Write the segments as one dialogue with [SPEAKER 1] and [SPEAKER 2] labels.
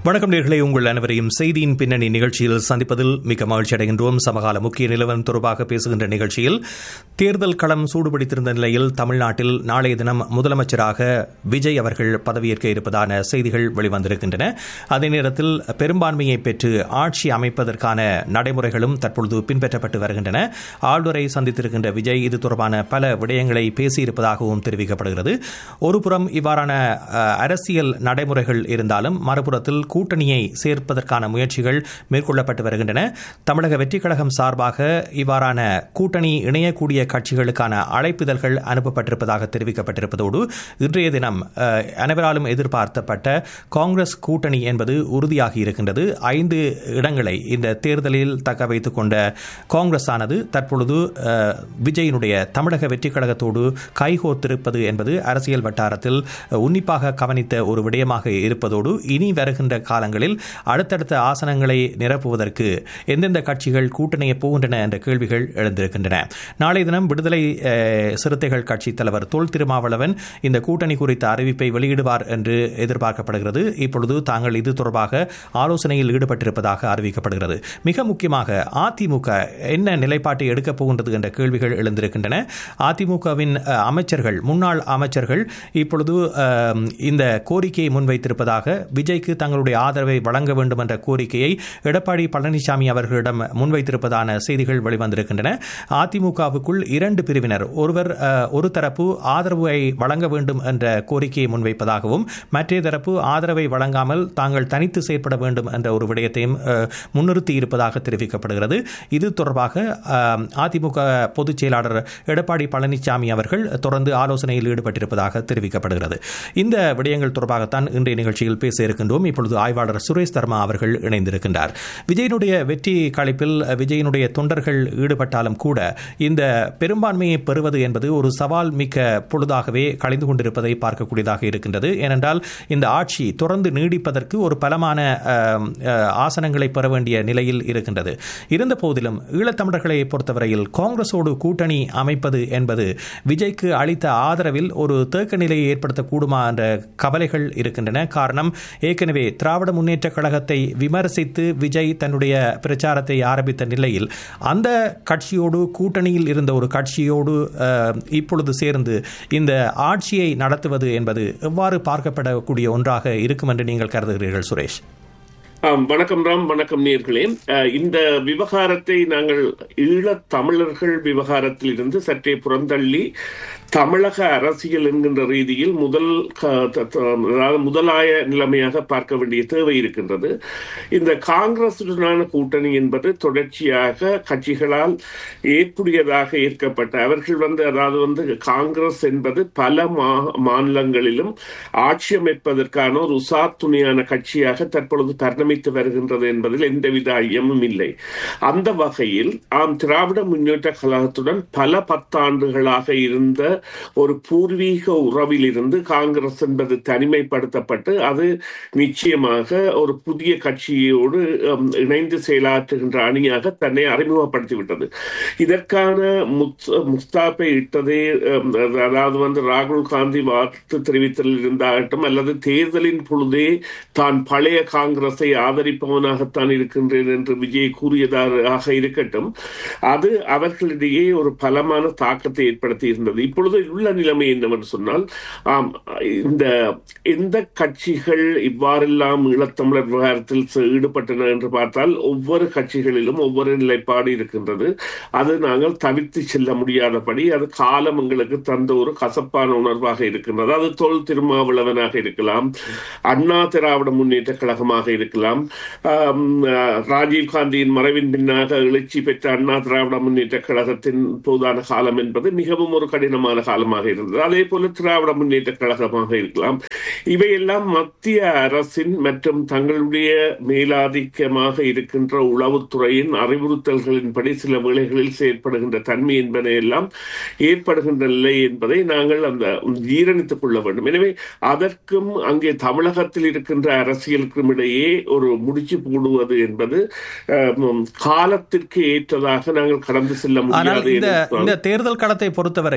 [SPEAKER 1] வணக்கம் நேர்களை உங்கள் அனைவரையும் செய்தியின் பின்னணி நிகழ்ச்சியில் சந்திப்பதில் மிக மகிழ்ச்சி அடைகின்றோம் சமகால முக்கிய நிலவரம் தொடர்பாக பேசுகின்ற நிகழ்ச்சியில் தேர்தல் களம் சூடுபிடித்திருந்த நிலையில் தமிழ்நாட்டில் நாளைய தினம் முதலமைச்சராக விஜய் அவர்கள் பதவியேற்க இருப்பதான செய்திகள் வெளிவந்திருக்கின்றன அதே நேரத்தில் பெரும்பான்மையை பெற்று ஆட்சி அமைப்பதற்கான நடைமுறைகளும் தற்பொழுது பின்பற்றப்பட்டு வருகின்றன ஆளுநரை சந்தித்திருக்கின்ற விஜய் இது தொடர்பான பல விடயங்களை பேசியிருப்பதாகவும் தெரிவிக்கப்படுகிறது ஒருபுறம் இவ்வாறான அஹ், அரசியல் நடைமுறைகள் இருந்தாலும் மறுபுறத்தில் கூட்டணியை சேர்ப்பதற்கான முயற்சிகள் மேற்கொள்ளப்பட்டு வருகின்றன தமிழக வெற்றிக் கழகம் சார்பாக இவ்வாறான கூட்டணி இணையக்கூடிய கட்சிகளுக்கான அழைப்பிதழ்கள் அனுப்பப்பட்டிருப்பதாக தெரிவிக்கப்பட்டிருப்பதோடு இன்றைய தினம் அஹ், அனைவராலும் எதிர்பார்த்தப்பட்ட காங்கிரஸ் கூட்டணி என்பது உறுதியாகி இருக்கின்றது ஐந்து இடங்களை இந்த தேர்தலில் தக்க வைத்துக் கொண்ட காங்கிரஸ் ஆனது தற்பொழுது அஹ், விஜயினுடைய தமிழக வெற்றிக் கழகத்தோடு கைகோர்த்திருப்பது என்பது அரசியல் வட்டாரத்தில் உன்னிப்பாக கவனித்த ஒரு விடயமாக இருப்பதோடு இனி வருகின்ற காலங்களில் அடுத்தடுத்த ஆசனங்களை நிரப்புவதற்கு எந்தெந்த கட்சிகள் கூட்டணியை போகின்றன என்ற கேள்விகள் எழுந்திருக்கின்றன நாளைய தினம் விடுதலை அஹ், சிறுத்தைகள் கட்சி தலைவர் தொல் திருமாவளவன் இந்த கூட்டணி குறித்த அறிவிப்பை வெளியிடுவார் என்று எதிர்பார்க்கப்படுகிறது இப்பொழுது தாங்கள் இது தொடர்பாக ஆலோசனையில் ஈடுபட்டிருப்பதாக அறிவிக்கப்படுகிறது மிக முக்கியமாக அதிமுக என்ன நிலைப்பாட்டை எடுக்கப் போகின்றது என்ற கேள்விகள் எழுந்திருக்கின்றன அதிமுகவின் அஹ், அமைச்சர்கள் முன்னாள் அமைச்சர்கள் இப்பொழுது அஹ், இந்த கோரிக்கையை முன்வைத்திருப்பதாக விஜய்க்கு தங்களுடைய ஆதரவை வழங்க வேண்டும் என்ற கோரிக்கையை எடப்பாடி பழனிசாமி அவர்களிடம் முன்வைத்திருப்பதான செய்திகள் வெளிவந்திருக்கின்றன அதிமுகவுக்குள் இரண்டு பிரிவினர் ஒருவர் அஹ், ஒரு தரப்பு ஆதரவை வழங்க வேண்டும் என்ற கோரிக்கையை முன்வைப்பதாகவும் மற்ற தரப்பு ஆதரவை வழங்காமல் தாங்கள் தனித்து செயற்பட வேண்டும் என்ற ஒரு விடயத்தையும் அஹ், முன்னிறுத்தி இருப்பதாக தெரிவிக்கப்படுகிறது இது தொடர்பாக அஹ், அதிமுக பொதுச் செயலாளர் எடப்பாடி பழனிசாமி அவர்கள் தொடர்ந்து ஆலோசனையில் ஈடுபட்டிருப்பதாக தெரிவிக்கப்படுகிறது இந்த விடயங்கள் தொடர்பாகத்தான் இன்றைய நிகழ்ச்சியில் பேச இருக்கின்றோம் இப்பொழுது ஆய்வாளர் சுரேஷ் தர்மா அவர்கள் இணைந்திருக்கின்றார் விஜயனுடைய வெற்றி களிப்பில் விஜயனுடைய தொண்டர்கள் ஈடுபட்டாலும் கூட இந்த பெரும்பான்மையை பெறுவது என்பது ஒரு சவால் மிக்க பொழுதாகவே கழிந்து கொண்டிருப்பதை பார்க்கக்கூடியதாக இருக்கின்றது ஏனென்றால் இந்த ஆட்சி தொடர்ந்து நீடிப்பதற்கு ஒரு பலமான அஹ், அஹ், ஆசனங்களை பெற வேண்டிய நிலையில் இருக்கின்றது இருந்த போதிலும் ஈழத்தமிழர்களை பொறுத்தவரையில் காங்கிரஸோடு கூட்டணி அமைப்பது என்பது விஜய்க்கு அளித்த ஆதரவில் ஒரு தேக்க நிலையை ஏற்படுத்தக்கூடுமா என்ற கவலைகள் இருக்கின்றன காரணம் ஏற்கனவே திராவிட முன்னேற்ற கழகத்தை விமர்சித்து விஜய் தன்னுடைய பிரச்சாரத்தை ஆரம்பித்த நிலையில் அந்த கட்சியோடு கூட்டணியில் இருந்த ஒரு கட்சியோடு அஹ், இப்பொழுது சேர்ந்து இந்த ஆட்சியை நடத்துவது என்பது எவ்வாறு பார்க்கப்படக்கூடிய ஒன்றாக இருக்கும் என்று நீங்கள் கருதுகிறீர்கள் சுரேஷ்
[SPEAKER 2] ஆம், வணக்கம் ராம் வணக்கம் நேர்களே அஹ், இந்த விவகாரத்தை நாங்கள் ஈழத் தமிழர்கள் விவகாரத்தில் இருந்து சற்றே புறந்தள்ளி தமிழக அரசியல் என்கின்ற ரீதியில் முதல் க- த- த- அதாவது முதலாய நிலைமையாக பார்க்க வேண்டிய தேவை இருக்கின்றது இந்த காங்கிரசுடனான கூட்டணி என்பது தொடர்ச்சியாக கட்சிகளால் ஏற்புடையதாக ஏற்கப்பட்ட அவர்கள் வந்து அதாவது வந்து காங்கிரஸ் என்பது பல மா மாநிலங்களிலும் ஆட்சி அமைப்பதற்கான ஒரு உசாத்துணையான கட்சியாக தற்பொழுது பரிணமித்து வருகின்றது என்பதில் எந்தவித ஐயமும் இல்லை அந்த வகையில் ஆம் திராவிட முன்னேற்ற கழகத்துடன் பல பத்தாண்டுகளாக இருந்த ஒரு பூர்வீக உறவில் இருந்து காங்கிரஸ் என்பது தனிமைப்படுத்தப்பட்டு அது நிச்சயமாக ஒரு புதிய கட்சியோடு ஹம், இணைந்து செயலாற்றுகின்ற அணியாக தன்னை அறிமுகப்படுத்திவிட்டது இதற்கான முத்- முஸ்தாப்பை இட்டதே ஹம், அதாவது வந்து ராகுல் காந்தி வாழ்த்து தெரிவித்தலில் இருந்தாகட்டும் அல்லது தேர்தலின் பொழுதே தான் பழைய காங்கிரஸை ஆதரிப்பவனாகத்தான் இருக்கின்றேன் என்று விஜய் கூறியதாக இருக்கட்டும் அது அவர்களிடையே ஒரு பலமான தாக்கத்தை ஏற்படுத்தி இருந்தது இப்பொழுது உள்ள நிலைமை என்னவென்று சொன்னால் ஆம் இந்த எந்த கட்சிகள் இவ்வாறெல்லாம் ஈழத்தமிழர் விவகாரத்தில் செ- ஈடுபட்டன என்று பார்த்தால் ஒவ்வொரு கட்சிகளிலும் ஒவ்வொரு நிலைப்பாடு இருக்கின்றது அது நாங்கள் தவிர்த்து செல்ல முடியாதபடி அது காலம் எங்களுக்கு தந்த ஒரு கசப்பான உணர்வாக இருக்கின்றது அது தொல் திருமாவளவனாக இருக்கலாம் அண்ணா திராவிட முன்னேற்ற கழகமாக இருக்கலாம் ஆம், அஹ், ராஜீவ் காந்தியின் மறைவின் பின்னாக எழுச்சி பெற்ற அண்ணா திராவிட முன்னேற்ற கழகத்தின் போதான காலம் என்பது மிகவும் ஒரு கடினமான காலமாக இருந்தது அதே போல திராவிட முன்னேற்ற கழகமாக இருக்கலாம் இவையெல்லாம் மத்திய அரசின் மற்றும் தங்களுடைய மேலாதிக்கமாக இருக்கின்ற உளவுத்துறையின் அறிவுறுத்தல்களின்படி சில வேளைகளில் செயற்படுகின்ற தன்மை என்பதை எல்லாம் ஏற்படுகின்ற நிலை என்பதை நாங்கள் அந்த ஜீரணித்துக் கொள்ள வேண்டும் எனவே அதற்கும் அங்கே தமிழகத்தில் இருக்கின்ற அரசியலுக்கும் இடையே ஒரு முடிச்சு போடுவது என்பது அஹ், காலத்திற்கு ஏற்றதாக நாங்கள் கடந்து செல்ல
[SPEAKER 1] ஆனால்
[SPEAKER 2] முடியாது
[SPEAKER 1] இந்த
[SPEAKER 2] என்று
[SPEAKER 1] இந்த தேர்தல் களத்தை பொறுத்தவரையில்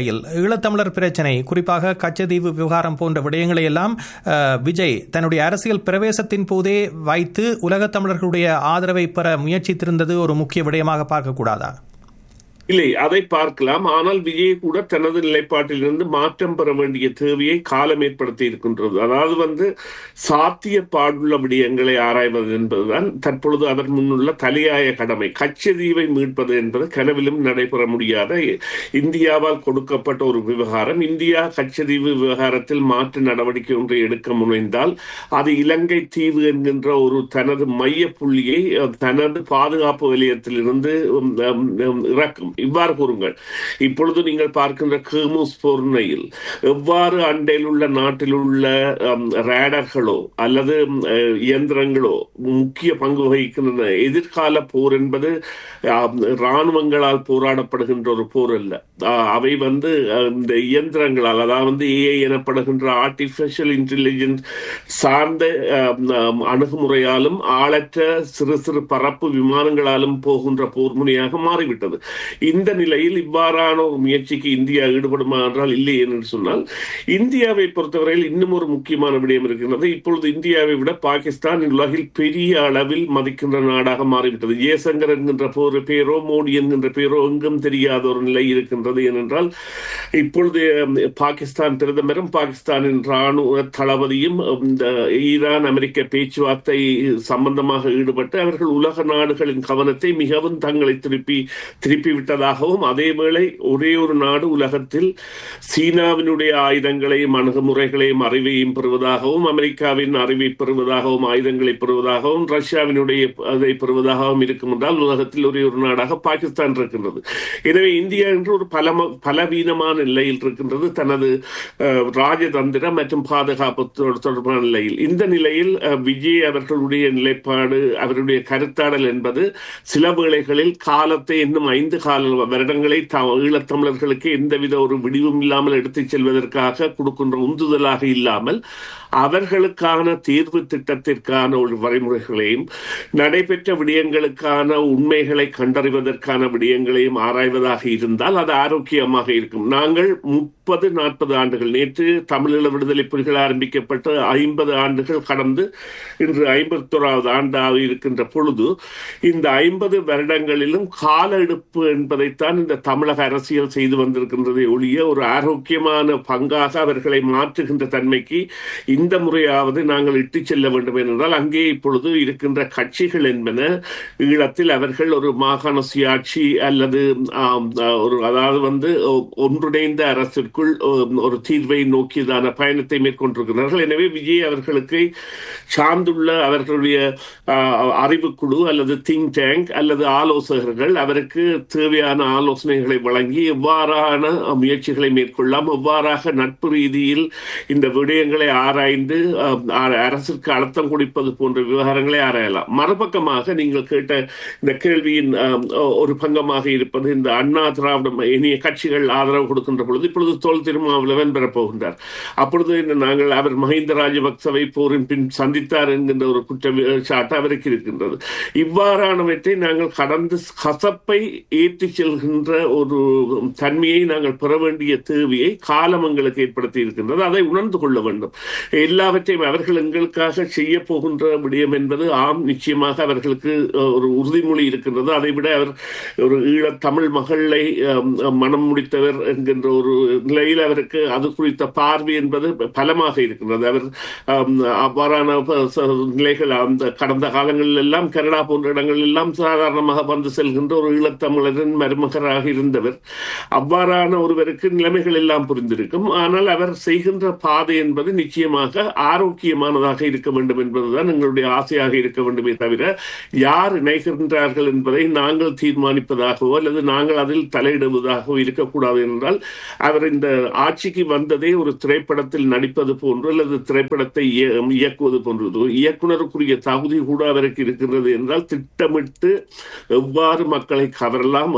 [SPEAKER 1] ஈழத்தமிழர் பிரச்சனை குறிப்பாக கச்சதீவு விவகாரம் போன்ற விடயங்களை எல்லாம் விஜய் தன்னுடைய அரசியல் பிரவேசத்தின் போதே வைத்து உலகத் தமிழர்களுடைய ஆதரவை பெற முயற்சித்திருந்தது ஒரு முக்கிய விடயமாக பார்க்கக்கூடாதா
[SPEAKER 2] இல்லை அதை பார்க்கலாம் ஆனால் விஜய் கூட தனது நிலைப்பாட்டிலிருந்து மாற்றம் பெற வேண்டிய தேவையை காலம் ஏற்படுத்தி இருக்கின்றது அதாவது வந்து சாத்தியப்பாடுள்ள விடயங்களை ஆராய்வது என்பதுதான் தற்பொழுது அவர் முன்னுள்ள தலையாய கடமை கச்சதீவை மீட்பது என்பது கனவிலும் நடைபெற முடியாத இந்தியாவால் கொடுக்கப்பட்ட ஒரு விவகாரம் இந்தியா கச்சதீவு விவகாரத்தில் மாற்று நடவடிக்கை ஒன்றை எடுக்க முனைந்தால் அது இலங்கை தீவு என்கின்ற ஒரு தனது மைய புள்ளியை தனது பாதுகாப்பு வலயத்திலிருந்து இறக்கும் இவ்வாறு கூறுங்கள் இப்பொழுது நீங்கள் பார்க்கின்ற கேமூஸ் பொருணையில் எவ்வாறு அண்டையில் உள்ள நாட்டில் உள்ள ரேடர்களோ அல்லது இயந்திரங்களோ முக்கிய பங்கு வகிக்கின்றன எதிர்கால போர் என்பது இராணுவங்களால் போராடப்படுகின்ற ஒரு போர் அல்ல அவை வந்து இந்த இயந்திரங்களால் அதாவது ஏஐ எனப்படுகின்ற ஆர்டிபிஷியல் இன்டெலிஜென்ஸ் சார்ந்த அணுகுமுறையாலும் ஆளற்ற சிறு சிறு பரப்பு விமானங்களாலும் போகின்ற போர் முனையாக மாறிவிட்டது இந்த நிலையில் இவ்வாறான ஒரு முயற்சிக்கு இந்தியா ஈடுபடுமா என்றால் இல்லை என்று சொன்னால் இந்தியாவை பொறுத்தவரையில் இன்னும் ஒரு முக்கியமான விடயம் இருக்கின்றது இப்பொழுது இந்தியாவை விட பாகிஸ்தான் உலகில் பெரிய அளவில் மதிக்கின்ற நாடாக மாறிவிட்டது ஜெயசங்கர் என்கின்ற போர் பேரோ மோடி என்கின்ற பேரோ எங்கும் தெரியாத ஒரு நிலை இருக்கின்றது ஏனென்றால் இப்பொழுது பாகிஸ்தான் பிரதமரும் பாகிஸ்தானின் ராணுவ தளபதியும் இந்த ஈரான் அமெரிக்க பேச்சுவார்த்தை சம்பந்தமாக ஈடுபட்டு அவர்கள் உலக நாடுகளின் கவனத்தை மிகவும் தங்களை திருப்பி திருப்பி விட்டதாகவும் அதேவேளை ஒரே ஒரு நாடு உலகத்தில் சீனாவினுடைய ஆயுதங்களையும் அணுகுமுறைகளையும் அறிவையும் பெறுவதாகவும் அமெரிக்காவின் அறிவை பெறுவதாகவும் ஆயுதங்களை பெறுவதாகவும் ரஷ்யாவினுடைய அதை பெறுவதாகவும் இருக்கும் என்றால் உலகத்தில் ஒரே ஒரு நாடாக பாகிஸ்தான் இருக்கின்றது எனவே இந்தியா என்று ஒரு பல பலவீனமான நிலையில் இருக்கின்றது தனது ராஜதந்திர மற்றும் பாதுகாப்பு தொடர்பான நிலையில் இந்த நிலையில் விஜய் அவர்களுடைய நிலைப்பாடு அவருடைய கருத்தாடல் என்பது சில வேளைகளில் காலத்தை இன்னும் ஐந்து கால வருடங்களை ஈழத்தமிழர்களுக்கு எந்தவித ஒரு விடிவும் இல்லாமல் எடுத்துச் செல்வதற்காக கொடுக்கின்ற உந்துதலாக இல்லாமல் அவர்களுக்கான தீர்வு திட்டத்திற்கான ஒரு வரைமுறைகளையும் நடைபெற்ற விடயங்களுக்கான உண்மைகளை கண்டறிவதற்கான விடயங்களையும் ஆராய்வதாக இருந்தால் அது ஆரோக்கியமாக இருக்கும் நாங்கள் முப்பது நாற்பது ஆண்டுகள் நேற்று தமிழீழ விடுதலை புலிகள் ஆரம்பிக்கப்பட்டு ஐம்பது ஆண்டுகள் கடந்து இன்று ஐம்பத்தோராவது ஆண்டாக இருக்கின்ற பொழுது இந்த ஐம்பது வருடங்களிலும் கால எடுப்பு என்பதைத்தான் இந்த தமிழக அரசியல் செய்து வந்திருக்கின்றதை ஒழிய ஒரு ஆரோக்கியமான பங்காக அவர்களை மாற்றுகின்ற தன்மைக்கு இந்த முறையாவது நாங்கள் இட்டு செல்ல வேண்டும் என்றால் அங்கே இப்பொழுது இருக்கின்ற கட்சிகள் என்பன ஈழத்தில் அவர்கள் ஒரு மாகாண சுயாட்சி அல்லது ஒரு அதாவது வந்து ஒன்றிணைந்த அரசிற்குள் ஒரு தீர்வை நோக்கியதான பயணத்தை மேற்கொண்டிருக்கிறார்கள் எனவே விஜய் அவர்களுக்கு சார்ந்துள்ள அவர்களுடைய அறிவுக்குழு அல்லது திங்க் டேங்க் அல்லது ஆலோசகர்கள் அவருக்கு தேவையான ஆலோசனைகளை வழங்கி எவ்வாறான முயற்சிகளை மேற்கொள்ளலாம் எவ்வாறாக நட்பு ரீதியில் இந்த விடயங்களை ஆராய்ந்து அரசுக்கு அழுத்தம் கொடுப்பது போன்ற விவகாரங்களை ஆராயலாம் மறுபக்கமாக நீங்கள் கேட்ட இந்த கேள்வியின் ஒரு பங்கமாக இருப்பது இந்த அண்ணா திராவிட இனிய கட்சிகள் ஆதரவு கொடுக்கின்ற பொழுது இப்பொழுது தோல் திருமாவளவன் பெறப்போகின்றார் அப்பொழுது நாங்கள் அவர் மஹிந்த ராஜபக்சவை போரின் பின் சந்தித்தார் என்கின்ற ஒரு குற்றச்சாட்டு அவருக்கு இருக்கின்றது இவ்வாறானவற்றை நாங்கள் கடந்து கசப்பை ஏற்றி செல்கின்ற ஒரு தன்மையை நாங்கள் பெற வேண்டிய தேவையை காலம் எங்களுக்கு ஏற்படுத்தி இருக்கின்றது அதை உணர்ந்து கொள்ள வேண்டும் எல்லாவற்றையும் அவர்கள் எங்களுக்காக செய்ய போகின்ற விடயம் என்பது ஆம் நிச்சயமாக அவர்களுக்கு ஒரு உறுதிமொழி இருக்கின்றது அதை விட அவர் ஒரு ஈழத் தமிழ் மகளை மனம் முடித்தவர் என்கின்ற ஒரு நிலையில் அவருக்கு அது குறித்த பார்வை என்பது பலமாக இருக்கின்றது அவர் அவ்வாறான நிலைகள் அந்த கடந்த காலங்களில் எல்லாம் கனடா போன்ற இடங்களில் எல்லாம் சாதாரணமாக வந்து செல்கின்ற ஒரு ஈழத்தமிழரின் மருமகராக இருந்தவர் அவ்வாறான ஒருவருக்கு நிலைமைகள் எல்லாம் புரிந்திருக்கும் ஆனால் அவர் செய்கின்ற பாதை என்பது நிச்சயமாக ஆரோக்கியமானதாக இருக்க வேண்டும் என்பதுதான் எங்களுடைய ஆசையாக இருக்க வேண்டுமே தவிர யார் இணைகின்றார்கள் என்பதை நாங்கள் தீர்மானிப்பதாகவோ அல்லது நாங்கள் அதில் தலையிடுவதாகவோ இருக்கக்கூடாது என்றால் அவர் இந்த ஆட்சிக்கு வந்ததே ஒரு திரைப்படத்தில் நடிப்பது போன்று அல்லது திரைப்படத்தை இயக்குவது போன்றது இயக்குனருக்குரிய தகுதி கூட அவருக்கு இருக்கின்றது என்றால் திட்டமிட்டு எவ்வாறு மக்களை கவரலாம்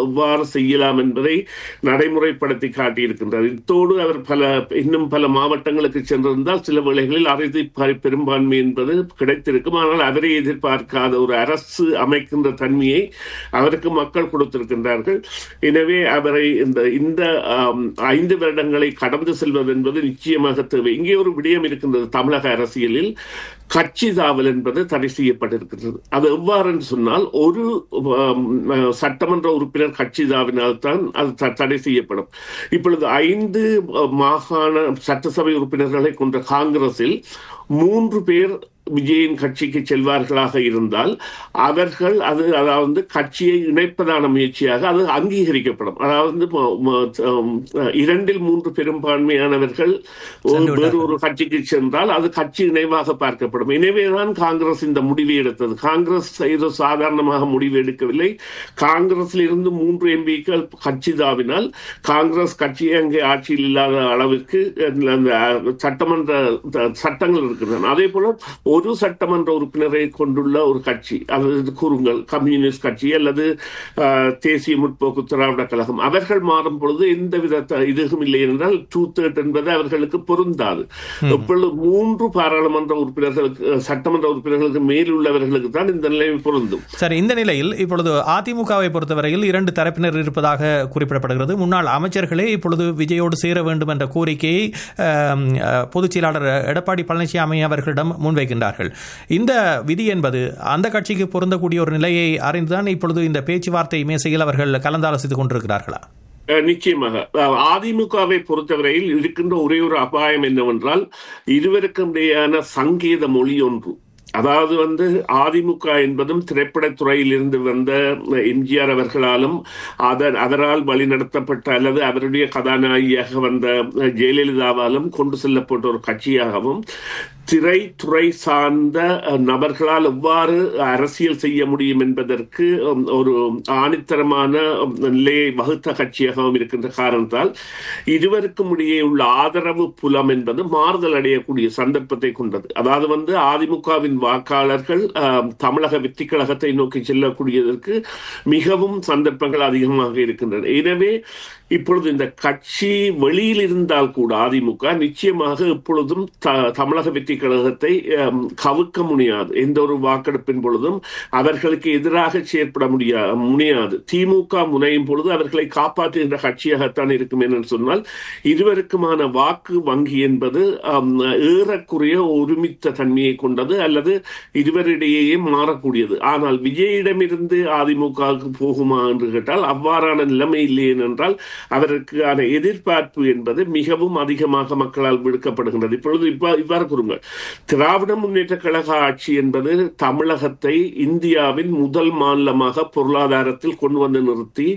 [SPEAKER 2] எவ்வாறு செய்யலாம் என்பதை நடைமுறைப்படுத்தி காட்டியிருக்கின்றார் இத்தோடு அவர் பல இன்னும் பல மாவட்டங்களுக்கு சென்றிருந்தால் சில வேளைகளில் அறுதி பெரும்பான்மை என்பது கிடைத்திருக்கும் ஆனால் அவரை எதிர்பார்க்காத ஒரு அரசு அமைக்கின்ற தன்மையை அவருக்கு மக்கள் கொடுத்திருக்கின்றார்கள் எனவே அவரை இந்த இந்த ஐந்து வருடங்களை கடந்து செல்வது என்பது நிச்சயமாக தேவை இங்கே ஒரு விடயம் இருக்கின்றது தமிழக அரசியலில் கட்சி தாவல் என்பது தடை செய்யப்பட்டிருக்கிறது அது எவ்வாறு சொன்னால் ஒரு சட்டமன்ற உறுப்பினர் கட்சி தாவினால் தான் அது தடை செய்யப்படும் இப்பொழுது ஐந்து மாகாண சட்டசபை உறுப்பினர்களை கொண்ட காங்கிரஸில் மூன்று பேர் விஜயின் கட்சிக்கு செல்வார்களாக இருந்தால் அவர்கள் அது அதாவது கட்சியை இணைப்பதான முயற்சியாக அது அங்கீகரிக்கப்படும் அதாவது இரண்டில் மூன்று பெரும்பான்மையானவர்கள் வேறு ஒரு கட்சிக்கு சென்றால் அது கட்சி இணைவாக பார்க்கப்படும் எனவேதான் காங்கிரஸ் இந்த முடிவை எடுத்தது காங்கிரஸ் ஏதோ சாதாரணமாக முடிவு எடுக்கவில்லை காங்கிரஸில் இருந்து மூன்று எம்பிக்கள் கட்சி தாவினால் காங்கிரஸ் கட்சி அங்கே ஆட்சியில் இல்லாத அளவிற்கு சட்டமன்ற சட்டங்கள் இருக்கின்றன அதே போல ஒரு சட்டமன்ற உறுப்பினரை கொண்டுள்ள ஒரு கட்சி அதாவது கூறுங்கள் கம்யூனிஸ்ட் கட்சி அல்லது தேசிய முற்போக்கு திராவிட கழகம் அவர்கள் மாறும் பொழுது எந்தவித இதுவும் இல்லை என்றால் டூ தேர்ட் என்பது அவர்களுக்கு பொருந்தாது இப்பொழுது மூன்று பாராளுமன்ற உறுப்பினர்களுக்கு சட்டமன்ற உறுப்பினர்களுக்கு மேல் உள்ளவர்களுக்கு தான் இந்த நிலை பொருந்தும்
[SPEAKER 1] சரி இந்த நிலையில் இப்பொழுது அதிமுகவை பொறுத்தவரையில் இரண்டு தரப்பினர் இருப்பதாக குறிப்பிடப்படுகிறது முன்னாள் அமைச்சர்களே இப்பொழுது விஜயோடு சேர வேண்டும் என்ற கோரிக்கையை பொதுச் செயலாளர் எடப்பாடி பழனிசாமி அவர்களிடம் முன்வைக்கின்றார்கள் இந்த விதி என்பது அந்த கட்சிக்கு பொருந்தக்கூடிய ஒரு நிலையை அறிந்துதான் இப்பொழுது இந்த பேச்சுவார்த்தை மேசையில் அவர்கள் கலந்தாலோசித்துக் கொண்டிருக்கிறார்களா
[SPEAKER 2] நிச்சயமாக அதிமுகவை பொறுத்தவரையில் இருக்கின்ற ஒரே ஒரு அபாயம் என்னவென்றால் இருவருக்கும் இடையான சங்கேத மொழி ஒன்று அதாவது வந்து அதிமுக என்பதும் திரைப்படத்துறையில் இருந்து வந்த எம்ஜிஆர் அவர்களாலும் அதன் அவரால் வழிநடத்தப்பட்ட அல்லது அவருடைய கதாநாயகியாக வந்த ஜெயலலிதாவாலும் கொண்டு செல்லப்பட்ட ஒரு கட்சியாகவும் திரைத்துறை சார்ந்த நபர்களால் எவ்வாறு அரசியல் செய்ய முடியும் என்பதற்கு ஒரு ஆணித்தரமான நிலையை வகுத்த கட்சியாகவும் இருக்கின்ற காரணத்தால் இருவருக்கும் இடையே உள்ள ஆதரவு புலம் என்பது மாறுதல் அடையக்கூடிய சந்தர்ப்பத்தை கொண்டது அதாவது வந்து அதிமுகவின் வாக்காளர்கள் தமிழக வெற்றி கழகத்தை நோக்கி செல்லக்கூடியதற்கு மிகவும் சந்தர்ப்பங்கள் அதிகமாக இருக்கின்றன எனவே இப்பொழுது இந்த கட்சி வெளியில் இருந்தால் கூட அதிமுக நிச்சயமாக இப்பொழுதும் தமிழக வெற்றி கழகத்தை கவுக்க முடியாது எந்த ஒரு வாக்கெடுப்பின் பொழுதும் அவர்களுக்கு எதிராக செயற்பட முடியா முடியாது திமுக முனையும் பொழுது அவர்களை காப்பாற்றுகின்ற கட்சியாகத்தான் இருக்கும் என்று சொன்னால் இருவருக்குமான வாக்கு வங்கி என்பது ஏறக்குறைய ஒருமித்த தன்மையை கொண்டது அல்லது இருவரிடையே மாறக்கூடியது ஆனால் விஜயிடமிருந்து அதிமுகவுக்கு போகுமா என்று கேட்டால் அவ்வாறான நிலைமை இல்லை என்றால் அவருக்கான எதிர்பார்ப்பு என்பது மிகவும் அதிகமாக மக்களால் விடுக்கப்படுகின்றது இப்பொழுது இவ்வாறு கூறுங்கள் திராவிட முன்னேற்ற கழக ஆட்சி என்பது தமிழகத்தை இந்தியாவின் முதல் மாநிலமாக பொருளாதாரத்தில் கொண்டு வந்து நிறுத்தி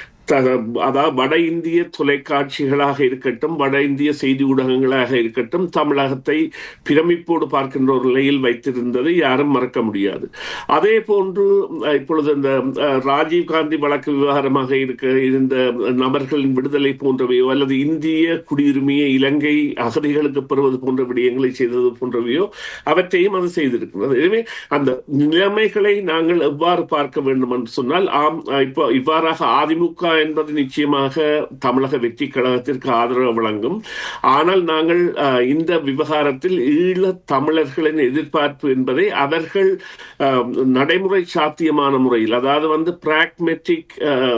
[SPEAKER 2] அதாவது வட இந்திய தொலைக்காட்சிகளாக இருக்கட்டும் வட இந்திய செய்தி ஊடகங்களாக இருக்கட்டும் தமிழகத்தை பிரமிப்போடு பார்க்கின்ற ஒரு நிலையில் வைத்திருந்ததை யாரும் மறக்க முடியாது அதே போன்று இப்பொழுது இந்த ராஜீவ் காந்தி வழக்கு விவகாரமாக இருக்க இருந்த நபர்களின் விடுதலை போன்றவையோ அல்லது இந்திய குடியுரிமையை இலங்கை அகதிகளுக்கு பெறுவது போன்ற விடயங்களை செய்தது போன்றவையோ அவற்றையும் அது செய்திருக்கிறது எனவே அந்த நிலைமைகளை நாங்கள் எவ்வாறு பார்க்க வேண்டும் என்று சொன்னால் ஆம் இப்போ இவ்வாறாக அதிமுக என்பது நிச்சயமாக தமிழக வெற்றி கழகத்திற்கு ஆதரவு வழங்கும் ஆனால் நாங்கள் இந்த விவகாரத்தில் ஈழ தமிழர்களின் எதிர்பார்ப்பு என்பதை அவர்கள் நடைமுறை சாத்தியமான முறையில் அதாவது வந்து பிராக்மெட்டிக்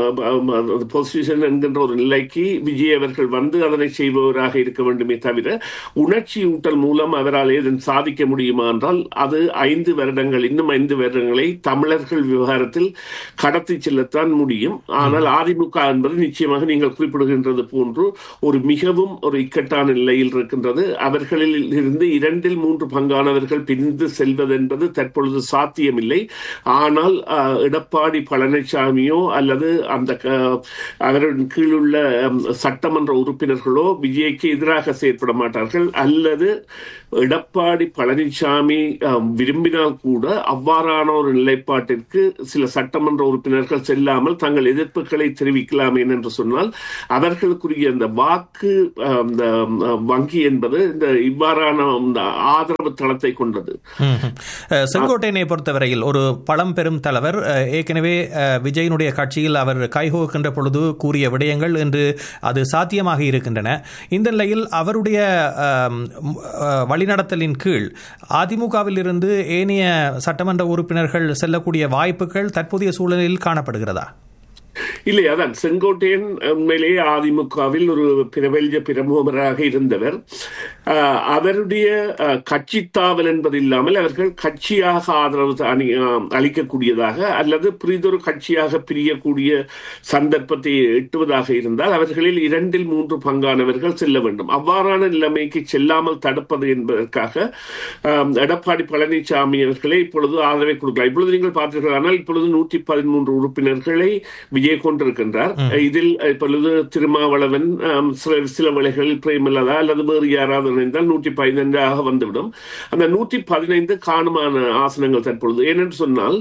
[SPEAKER 2] பொசிஷன் என்கின்ற ஒரு நிலைக்கு விஜய் அவர்கள் வந்து அதனை செய்பவராக இருக்க வேண்டுமே தவிர உணர்ச்சி ஊட்டல் மூலம் அவரால் ஏதன் சாதிக்க முடியுமா என்றால் அது ஐந்து வருடங்கள் இன்னும் ஐந்து வருடங்களை தமிழர்கள் விவகாரத்தில் கடத்தி செல்லத்தான் முடியும் ஆனால் அதிமுக என்பது நிச்சயமாக நீங்கள் குறிப்பிடுகின்றது போன்று ஒரு மிகவும் ஒரு இக்கட்டான நிலையில் இருக்கின்றது அவர்களில் இருந்து இரண்டில் மூன்று பங்கானவர்கள் பிரிந்து செல்வது என்பது தற்பொழுது சாத்தியமில்லை ஆனால் எடப்பாடி பழனிசாமியோ அல்லது அந்த அவரின் கீழுள்ள சட்டமன்ற உறுப்பினர்களோ விஜய்க்கு எதிராக செயற்பட மாட்டார்கள் அல்லது எடப்பாடி பழனிசாமி விரும்பினால் கூட அவ்வாறான ஒரு நிலைப்பாட்டிற்கு சில சட்டமன்ற உறுப்பினர்கள் செல்லாமல் தங்கள் எதிர்ப்புகளை தெரிவிக்க தெரிவிக்கலாம் என்று சொன்னால் அவர்களுக்குரிய அந்த வாக்கு அந்த வங்கி என்பது இந்த இவ்வாறான ஆதரவு தளத்தை கொண்டது
[SPEAKER 1] செங்கோட்டையனை பொறுத்தவரையில் ஒரு பழம்பெரும் தலைவர் ஏற்கனவே விஜயனுடைய கட்சியில் அவர் கைகோக்கின்ற பொழுது கூறிய விடயங்கள் என்று அது சாத்தியமாக இருக்கின்றன இந்த நிலையில் அவருடைய வழிநடத்தலின் கீழ் அதிமுகவில் இருந்து ஏனைய சட்டமன்ற உறுப்பினர்கள் செல்லக்கூடிய வாய்ப்புகள் தற்போதைய சூழலில் காணப்படுகிறதா
[SPEAKER 2] இல்லை அதான் செங்கோட்டையன் உண்மையிலேயே அதிமுகவில் ஒரு பிரபல்ய பிரமுகராக இருந்தவர் அவருடைய கட்சி தாவல் என்பது இல்லாமல் அவர்கள் கட்சியாக ஆதரவு அளிக்கக்கூடியதாக அல்லது பிரிதொரு கட்சியாக பிரியக்கூடிய சந்தர்ப்பத்தை எட்டுவதாக இருந்தால் அவர்களில் இரண்டில் மூன்று பங்கானவர்கள் செல்ல வேண்டும் அவ்வாறான நிலைமைக்கு செல்லாமல் தடுப்பது என்பதற்காக எடப்பாடி பழனிசாமி அவர்களை இப்பொழுது ஆதரவை கொடுக்கலாம் இப்பொழுது நீங்கள் பார்த்தீர்கள் ஆனால் இப்பொழுது நூற்றி பதிமூன்று உறுப்பினர்களை விஜய் கொண்டிருக்கின்றார் இதில் இப்பொழுது திருமாவளவன் சில வேளைகளில் பிரேமலதா அல்லது வேறு யாராவது இணைந்தால் நூற்றி பதினைந்தாக வந்துவிடும் அந்த நூற்றி பதினைந்து காணுமான ஆசனங்கள் தற்பொழுது ஏனென்று சொன்னால்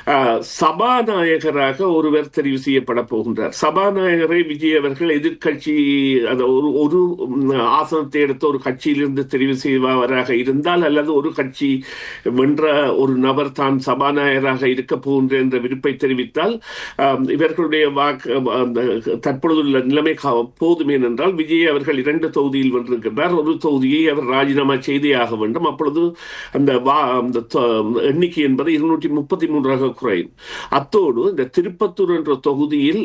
[SPEAKER 2] சபாநாயகராக ஒருவர் தெரிவு செய்யப்பட போகின்றார் சபாநாயகரை விஜய் அவர்கள் எதிர்கட்சி ஒரு ஒரு ஆசனத்தை எடுத்த ஒரு கட்சியிலிருந்து தெரிவு செய்பவராக இருந்தால் அல்லது ஒரு கட்சி வென்ற ஒரு நபர் தான் சபாநாயகராக இருக்க போகின்ற என்ற விருப்பை தெரிவித்தால் இவர்களுடைய வாக்கு தற்பொழுதுள்ள நிலைமை போதும் ஏனென்றால் விஜய் அவர்கள் இரண்டு தொகுதியில் வென்றிருக்கின்றார் ஒரு தொகுதியை அவர் ராஜினாமா செய்தே ஆக வேண்டும் அப்பொழுது அந்த அந்த எண்ணிக்கை என்பது இருநூற்றி முப்பத்தி மூன்றாக குறையும் அத்தோடு இந்த திருப்பத்தூர் என்ற தொகுதியில்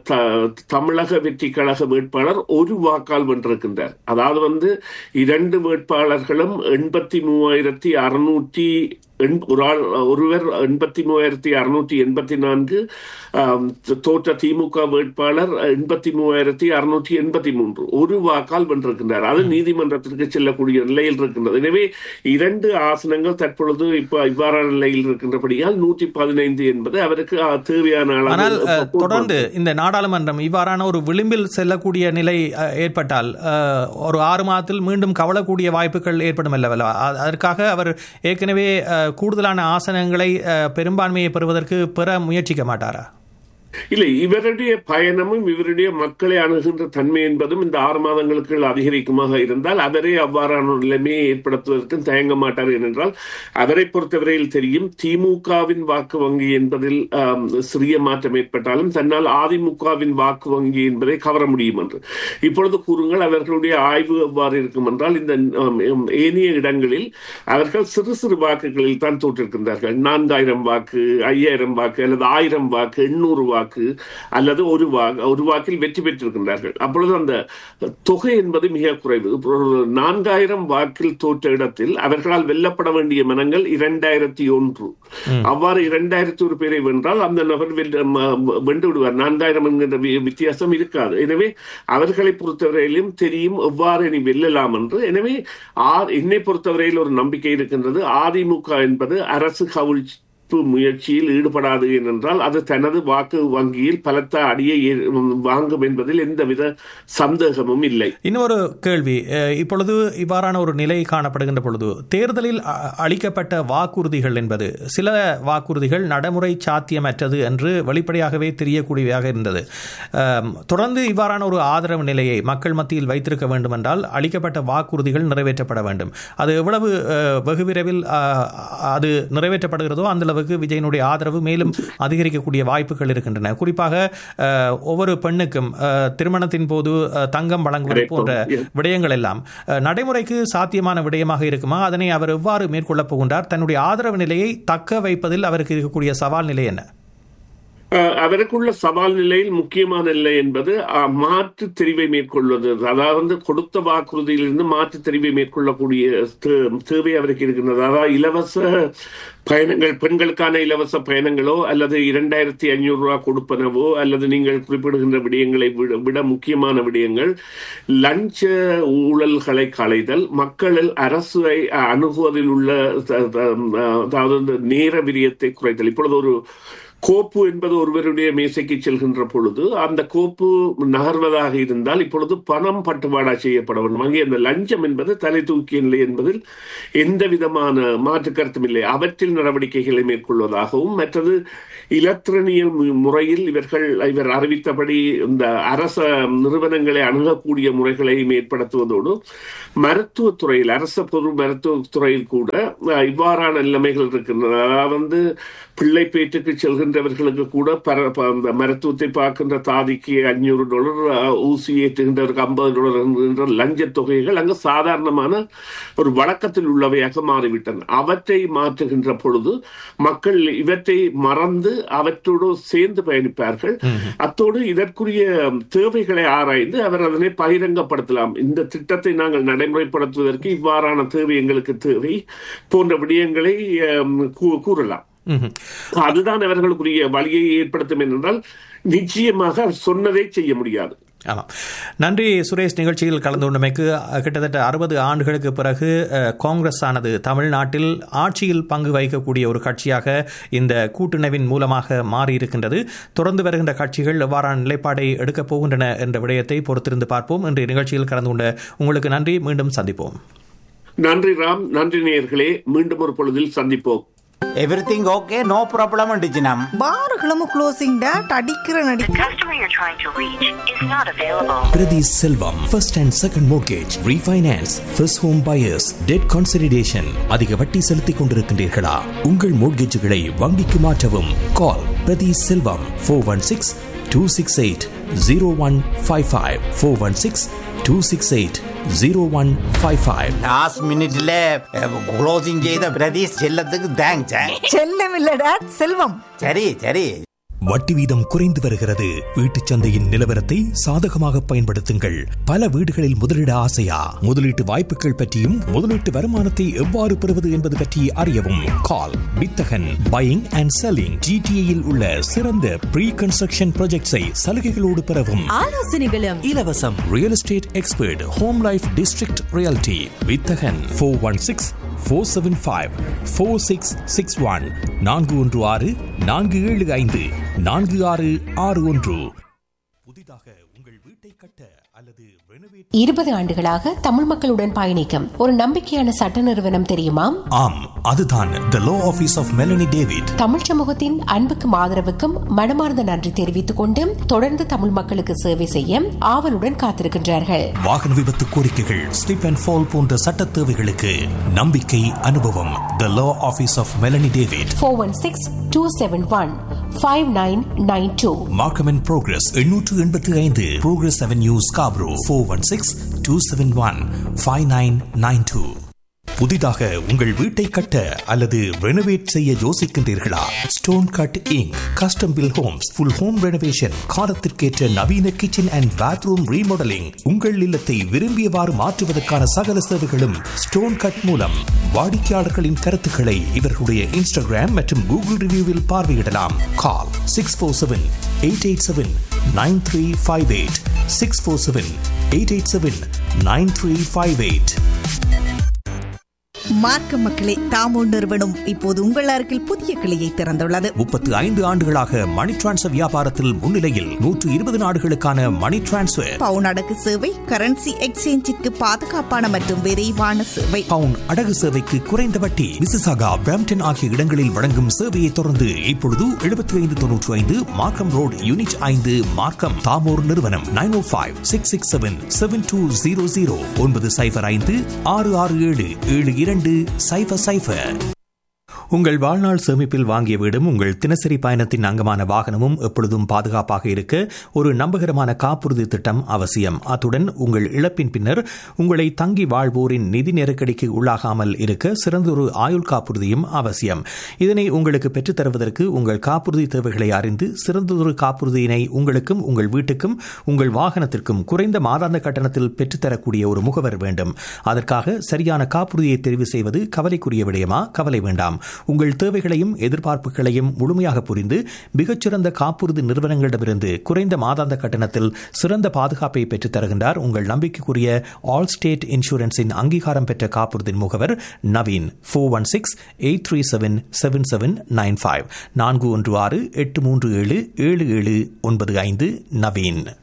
[SPEAKER 2] தமிழக வெற்றி கழக வேட்பாளர் ஒரு வாக்கால் வென்றிருக்கின்றார் அதாவது வந்து இரண்டு வேட்பாளர்களும் எண்பத்தி மூவாயிரத்தி அறுநூற்றி ஒரு ஆள் ஒருவர் எண்பத்தி மூவாயிரத்தி அறுநூற்றி எண்பத்தி நான்கு தோற்ற திமுக வேட்பாளர் எண்பத்தி மூவாயிரத்தி அறுநூற்றி எண்பத்தி மூன்று ஒரு வாக்கால் வென்றிருக்கின்றார் அது நீதிமன்றத்திற்கு செல்லக்கூடிய நிலையில் இருக்கின்றது எனவே இரண்டு ஆசனங்கள் தற்பொழுது இப்ப இவ்வாறான நிலையில் இருக்கின்றபடியால் நூற்றி பதினைந்து என்பது அவருக்கு தேவையான
[SPEAKER 1] ஆனால் தொடர்ந்து இந்த நாடாளுமன்றம் இவ்வாறான ஒரு விளிம்பில் செல்லக்கூடிய நிலை ஏற்பட்டால் ஒரு ஆறு மாதத்தில் மீண்டும் கவலக்கூடிய வாய்ப்புகள் ஏற்படும் அல்லவா அதற்காக அவர் ஏற்கனவே கூடுதலான ஆசனங்களை பெரும்பான்மையை பெறுவதற்கு பெற முயற்சிக்க மாட்டாரா
[SPEAKER 2] இல்லை இவருடைய பயணமும் இவருடைய மக்களை அணுகின்ற தன்மை என்பதும் இந்த ஆறு மாதங்களுக்கு அதிகரிக்குமாக இருந்தால் அவரே அவ்வாறான நிலைமையை ஏற்படுத்துவதற்கும் தயங்க மாட்டார் ஏனென்றால் அவரை பொறுத்தவரையில் தெரியும் திமுகவின் வாக்கு வங்கி என்பதில் சிறிய மாற்றம் ஏற்பட்டாலும் தன்னால் அதிமுகவின் வாக்கு வங்கி என்பதை கவர முடியும் என்று இப்பொழுது கூறுங்கள் அவர்களுடைய ஆய்வு எவ்வாறு இருக்கும் என்றால் இந்த ஏனைய இடங்களில் அவர்கள் சிறு சிறு வாக்குகளில் தான் தோற்றிருக்கின்றார்கள் நான்காயிரம் வாக்கு ஐயாயிரம் வாக்கு அல்லது ஆயிரம் வாக்கு எண்ணூறு வாக்கு வாக்கு அல்லது ஒரு வாக்கு ஒரு வாக்கில் வெற்றி பெற்றிருக்கின்றார்கள் அப்பொழுது அந்த தொகை என்பது மிக குறைவு நான்காயிரம் வாக்கில் தோற்ற இடத்தில் அவர்களால் வெல்லப்பட வேண்டிய மனங்கள் இரண்டாயிரத்தி ஒன்று அவ்வாறு இரண்டாயிரத்தி ஒரு பேரை வென்றால் அந்த நபர் வென்று விடுவார் நான்காயிரம் என்கின்ற வித்தியாசம் இருக்காது எனவே அவர்களை பொறுத்தவரையிலும் தெரியும் எவ்வாறு இனி வெல்லலாம் என்று எனவே என்னை பொறுத்தவரையில் ஒரு நம்பிக்கை இருக்கின்றது அதிமுக என்பது அரசு கவிழ்ச்சி முயற்சியில் ஈடுபடாது ஏனென்றால் அது தனது வாக்கு வங்கியில் பலத்த அடியை வாங்கும் என்பதில் எந்தவித சந்தேகமும் இல்லை
[SPEAKER 1] இன்னொரு கேள்வி இப்பொழுது இவ்வாறான ஒரு நிலை காணப்படுகின்ற பொழுது தேர்தலில் அளிக்கப்பட்ட வாக்குறுதிகள் என்பது சில வாக்குறுதிகள் நடைமுறை சாத்தியமற்றது என்று வெளிப்படையாகவே தெரியக்கூடியதாக இருந்தது தொடர்ந்து இவ்வாறான ஒரு ஆதரவு நிலையை மக்கள் மத்தியில் வைத்திருக்க வேண்டும் என்றால் அளிக்கப்பட்ட வாக்குறுதிகள் நிறைவேற்றப்பட வேண்டும் அது எவ்வளவு வெகு விரைவில் அது நிறைவேற்றப்படுகிறதோ அந்த அளவுக்கு விஜயனுடைய ஆதரவு மேலும் அதிகரிக்கக்கூடிய வாய்ப்புகள் இருக்கின்றன குறிப்பாக ஒவ்வொரு பெண்ணுக்கும் திருமணத்தின் போது தங்கம் வழங்குவது போன்ற விடயங்கள் எல்லாம் நடைமுறைக்கு சாத்தியமான விடயமாக இருக்குமா அதனை அவர் எவ்வாறு மேற்கொள்ளப் போகின்றார் தன்னுடைய ஆதரவு நிலையை தக்க வைப்பதில் அவருக்கு இருக்கக்கூடிய சவால் நிலை என்ன
[SPEAKER 2] அவருக்குள்ள சவால் நிலையில் முக்கியமான நிலை என்பது மாற்று தெரிவை மேற்கொள்வது அதாவது கொடுத்த வாக்குறுதியிலிருந்து மாற்று தெரிவை மேற்கொள்ளக்கூடிய தேவை அவருக்கு இருக்கின்றது அதாவது இலவச பயணங்கள் பெண்களுக்கான இலவச பயணங்களோ அல்லது இரண்டாயிரத்தி ஐநூறு ரூபாய் கொடுப்பனவோ அல்லது நீங்கள் குறிப்பிடுகின்ற விடயங்களை விட முக்கியமான விடயங்கள் லஞ்ச ஊழல்களை களைதல் மக்களில் அரசை அணுகுவதில் உள்ள அதாவது நேர விரியத்தை குறைத்தல் இப்பொழுது ஒரு கோப்பு என்பது ஒருவருடைய மேசைக்கு செல்கின்ற பொழுது அந்த கோப்பு நகர்வதாக இருந்தால் இப்பொழுது பணம் பட்டுவாடா செய்யப்பட வேண்டும் அங்கே அந்த லஞ்சம் என்பது தலை தூக்கிய நிலை என்பதில் எந்த விதமான மாற்று கருத்தும் இல்லை அவற்றில் நடவடிக்கைகளை மேற்கொள்வதாகவும் மற்றது இலத்திரனியல் முறையில் இவர்கள் இவர் அறிவித்தபடி இந்த அரச நிறுவனங்களை அணுகக்கூடிய முறைகளை ஏற்படுத்துவதோடு மருத்துவத்துறையில் அரச பொது மருத்துவத்துறையில் கூட இவ்வாறான நிலைமைகள் இருக்கின்றன அதாவது வந்து பிள்ளை பேற்றுக்கு செல்கின்றவர்களுக்கு கூட பர அந்த மருத்துவத்தை பார்க்கின்ற தாதிக்கு அஞ்சூறு டாலர் ஊசி ஏற்றுகின்றவருக்கு ஐம்பது டாலர் என்கின்ற லஞ்ச தொகைகள் அங்கு சாதாரணமான ஒரு வழக்கத்தில் உள்ளவையாக மாறிவிட்டன அவற்றை மாற்றுகின்ற பொழுது மக்கள் இவற்றை மறந்து அவற்றோடு சேர்ந்து பயணிப்பார்கள் அத்தோடு இதற்குரிய தேவைகளை ஆராய்ந்து அவர் அதனை பகிரங்கப்படுத்தலாம் இந்த திட்டத்தை நாங்கள் நடைமுறைப்படுத்துவதற்கு இவ்வாறான தேவை எங்களுக்கு தேவை போன்ற விடயங்களை கூறலாம் அதுதான் அவர்களுக்குரிய வழியை ஏற்படுத்தும் என்றால் நிச்சயமாக சொன்னதை செய்ய முடியாது
[SPEAKER 1] ஆமாம் நன்றி சுரேஷ் நிகழ்ச்சியில் கலந்து கொண்டமைக்கு கிட்டத்தட்ட அறுபது ஆண்டுகளுக்கு பிறகு காங்கிரஸ் ஆனது தமிழ்நாட்டில் ஆட்சியில் பங்கு வகிக்கக்கூடிய ஒரு கட்சியாக இந்த கூட்டுணவின் மூலமாக மாறியிருக்கின்றது தொடர்ந்து வருகின்ற கட்சிகள் எவ்வாறான நிலைப்பாடை எடுக்கப் போகின்றன என்ற விடயத்தை பொறுத்திருந்து பார்ப்போம் இன்றைய நிகழ்ச்சியில் கலந்து கொண்ட உங்களுக்கு நன்றி மீண்டும் சந்திப்போம்
[SPEAKER 2] நன்றி ராம் நன்றி நேயர்களே மீண்டும் ஒரு பொழுதில் சந்திப்போம்
[SPEAKER 3] எவ்ரிதிங் ஓகே நோ ப்ராப்ளம் டிஜினம்
[SPEAKER 4] பார்களும் க்ளோசிங் டேட் அடிக்கிற நடி
[SPEAKER 5] The customer you're trying to reach is not available.
[SPEAKER 6] Priti Selvam, first and second mortgage, refinance, first home buyers, debt consolidation. அதிக வட்டி செலுத்திக் கொண்டிருக்கின்றீர்களா உங்கள் மோட்கேஜுகளை வங்கிக்கு மாற்றவும் call Prathi Selvam four one six two six eight zero one five five four one six two six eight zero one five five
[SPEAKER 3] last மினிட்ல closing செய்த பிரதீஷ் செல்லத்துக்கு thanks
[SPEAKER 4] செல்லம் இல்ல டேட் செல்வம்
[SPEAKER 3] சரி சரி
[SPEAKER 6] வட்டி வீதம் குறைந்து வருகிறது வீட்டுச் சந்தையின் நிலவரத்தை சாதகமாக பயன்படுத்துங்கள் பல வீடுகளில் முதலீட ஆசையா முதலீட்டு வாய்ப்புகள் பற்றியும் முதலீட்டு வருமானத்தை எவ்வாறு பெறுவது என்பது பற்றி அறியவும் கால் வித்தகன் பையிங் அண்ட் செல்லிங் ஜிடிஏயில் உள்ள சிறந்த ப்ரீ கன்ஸ்ட்ரக்ஷன் ப்ராஜெக்ட்ஸை சலுகைகளோடு பெறவும்
[SPEAKER 7] ஆலோசனைகளும்
[SPEAKER 6] இலவசம் real estate expert home life district reality வித்தகன் four one six four seven five four six six one நான்கு ஒன்று ஆறு நான்கு ஏழு ஐந்து நான்கு ஆறு ஆறு ஒன்று புதிதாக உங்கள் வீட்டை கட்ட அல்லது ரெனோவேட்
[SPEAKER 7] இருபது ஆண்டுகளாக தமிழ் மக்களுடன் பயணிக்கும் ஒரு நம்பிக்கையான சட்ட நிறுவனம் தெரியுமா
[SPEAKER 6] ஆம் அதுதான் the law office of Melanie David
[SPEAKER 7] Tamil சமூகத்தின் அன்புக்கும் ஆதரவுக்கும் மனமார்ந்த நன்றி தெரிவித்துக் கொண்டு தொடர்ந்து தமிழ் மக்களுக்கு சேவை செய்ய ஆவலுடன் காத்திருக்கின்றார்கள்
[SPEAKER 6] வாகன விபத்து கோரிக்கைகள் ஸ்லிப் அண்ட் ஃபால் போன்ற சட்ட தேவைகளுக்கு நம்பிக்கை அனுபவம் the law office of Melanie David
[SPEAKER 7] four one six two seven one five nine nine two
[SPEAKER 6] Markham and Progress எண்ணூற்று எண்பத்தி ஐந்து Progress avenue Scarborough four one six two seven one five nine nine two புதிதாக உங்கள் வீட்டை கட்ட அல்லது renovate செய்ய யோசிக்கின்றீர்களா stone cut inc custom build homes full home renovation காலத்திற்கேற்ற நவீன கிச்சன் அண்ட் பாத்ரூம் ரீமாடலிங் உங்கள் இல்லத்தை விரும்பியவாறு மாற்றுவதற்கான சகல சேவைகளும் ஸ்டோன் கட் மூலம் வாடிக்கையாளர்களின் கருத்துக்களை இவர்களுடைய இன்ஸ்டாகிராம் மற்றும் கூகுள் ரிவ்யூவில் பார்வையிடலாம் call six four seven eight eight seven nine three five eight six four seven eight eight seven nine three five eight
[SPEAKER 4] மார்க்க மக்களே தாமோ நிறுவனம் இப்போது உங்கள் அருகில் புதிய கிளையை திறந்துள்ளது
[SPEAKER 6] முப்பத்து ஐந்து ஆண்டுகளாக மணி டிரான்ஸ்ஃபர் வியாபாரத்தில் முன்னிலையில் நூற்று இருபது நாடுகளுக்கான மணி டிரான்ஸ்ஃபர்
[SPEAKER 4] பவுன் அடகு சேவை கரன்சி எக்ஸ்சேஞ்சிற்கு பாதுகாப்பான மற்றும் விரைவான சேவை
[SPEAKER 6] பவுன் அடகு சேவைக்கு குறைந்த வட்டி விசிசாகா பிராம்டன் ஆகிய இடங்களில் வழங்கும் சேவையை தொடர்ந்து இப்பொழுது எழுபத்தி ஐந்து தொன்னூற்றி ஐந்து மார்க்கம் ரோட் யூனிட் ஐந்து மார்க்கம் தாமோர் நிறுவனம் nine O five six six seven seven two zero zero ஒன்பது சைபர் ஐந்து ஆறு ஆறு ஏழு ஏழு இரண்டு சைபர் சைபர்
[SPEAKER 1] உங்கள் வாழ்நாள் சேமிப்பில் வாங்கிய வீடும் உங்கள் தினசரி பயணத்தின் அங்கமான வாகனமும் எப்பொழுதும் பாதுகாப்பாக இருக்க ஒரு நம்பகரமான காப்புறுதி திட்டம் அவசியம் அத்துடன் உங்கள் இழப்பின் பின்னர் உங்களை தங்கி வாழ்வோரின் நிதி நெருக்கடிக்கு உள்ளாகாமல் இருக்க சிறந்தொரு ஆயுள் காப்புறுதியும் அவசியம் இதனை உங்களுக்கு பெற்றுத் தருவதற்கு உங்கள் காப்புறுதி தேவைகளை அறிந்து சிறந்ததொரு காப்புறுதியினை உங்களுக்கும் உங்கள் வீட்டுக்கும் உங்கள் வாகனத்திற்கும் குறைந்த மாதாந்த கட்டணத்தில் பெற்றுத்தரக்கூடிய ஒரு முகவர் வேண்டும் அதற்காக சரியான காப்புறுதியை தெரிவு செய்வது கவலைக்குரிய விடயமா கவலை வேண்டாம் உங்கள் தேவைகளையும் எதிர்பார்ப்புகளையும் முழுமையாக புரிந்து மிகச்சிறந்த காப்புறுதி நிறுவனங்களிடமிருந்து குறைந்த மாதாந்த கட்டணத்தில் சிறந்த பாதுகாப்பை பெற்றுத் தருகின்றார் உங்கள் நம்பிக்கைக்குரிய ஆல் ஸ்டேட் இன்சூரன்ஸின் அங்கீகாரம் பெற்ற காப்புறுதி முகவர் Naveen four one six eight three seven seven seven nine five நான்கு ஒன்று ஆறு எட்டு மூன்று ஏழு ஏழு ஏழு ஒன்பது ஐந்து நவீன்